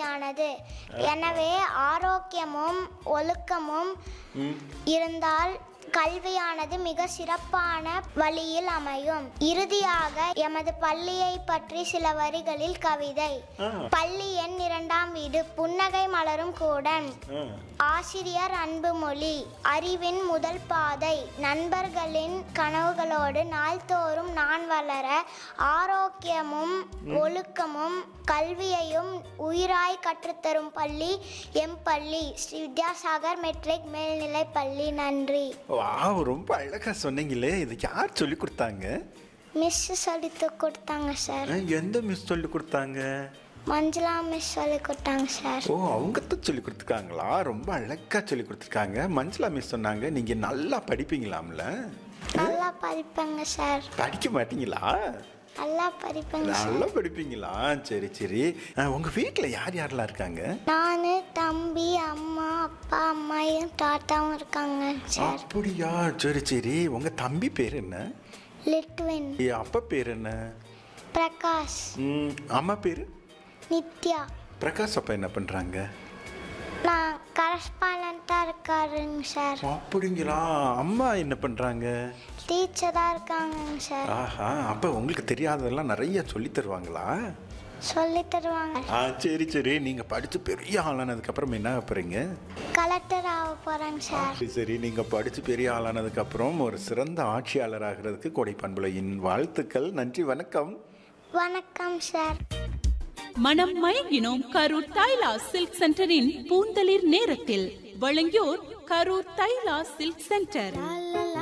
கல்வியானது எனவே ஆரோக்கியமும் ஒழுக்கமும் இருந்தால் கல்வியானது மிக சிறப்பான வழியில் அமையும் இறுதியாக எமது பள்ளியை பற்றி சில வரிகளில் கவிதை ஆ. பள்ளி எண் இரண்டாம் வீடு புன்னகை மலரும் கூடன் ஆ. ஆசிரியர் அன்பு மொழி அறிவின் முதல் பாதை நண்பர்களின் கனவுகளோடு நாள்தோறும் நான் வளர ஆரோக்கியமும் ஒழுக்கமும் கல்வியையும் உயிராய் கற்றுத்தரும் பள்ளி எம் பள்ளி ஸ்ரீ வித்யாசாகர் மெட்ரிக் மேல்நிலைப் பள்ளி நன்றி வாவ் ரொம்ப அழகா சொன்னீங்களே இது யார் சொல்லி கொடுத்தாங்க மிஸ் சொல்லி கொடுத்தாங்க சார் ஆ, எந்த மிஸ் சொல்லி கொடுத்தாங்க மஞ்சுளா மிஸ் சொல்லி கொடுத்தாங்க சார் ஓ அவங்க தான் சொல்லி கொடுத்துருக்காங்களா ரொம்ப அழகா சொல்லி கொடுத்துருக்காங்க மஞ்சளா மிஸ் சொன்னாங்க நீங்க நல்லா படிப்பீங்களாம்ல நல்லா படிப்பேங்க சார் படிக்க மாட்டீங்களா நல்லா படிப்பேங்க சார் நல்லா படிப்பீங்களா சரி சரி ஆ, உங்க வீட்ல யார் யாரெல்லாம் இருக்காங்க நான் தம்பி அம்மா அப்பா அம்மாயும் தாத்தாவும் இருக்காங்க சார் அப்படியா சரி சரி உங்க தம்பி பேர் என்ன லிட்வின் ஏ, அப்பா பேர் என்ன பிரகாஷ் ம், அம்மா பேர் நித்யா பிரகாஷ் அப்பா என்ன பண்றாங்க நான் கரஸ்பாண்டண்ட்டாக இருக்காருங்க சார் அப்படிங்களா அம்மா என்ன பண்றாங்க டீச்சராக இருக்காங்கங்க சார் ஆஹா அப்ப உங்களுக்கு தெரியாததெல்லாம் நிறைய சொல்லி தருவாங்களா சொல்லி தருவாங்க ஆ சரி சரி நீங்க படிச்சு பெரிய ஆளானதுக்கு அப்புறம் என்ன போறீங்க கலெக்டர் ஆக போகிறேங்க சார் சரி, சரி நீங்க படிச்சு பெரிய ஆளானதுக்கு அப்புறம் ஒரு சிறந்த ஆட்சியாளர் ஆகிறதுக்கு கோடை பண்புலையின் வாழ்த்துக்கள் நன்றி வணக்கம் வணக்கம் சார் மனம் மயங்கினோம் கரூர் தைலா சில்க் சென்டரின் பூந்தளிர் நேரத்தில் வழங்கியோர் கரூர் தைலா சில்க் சென்டர்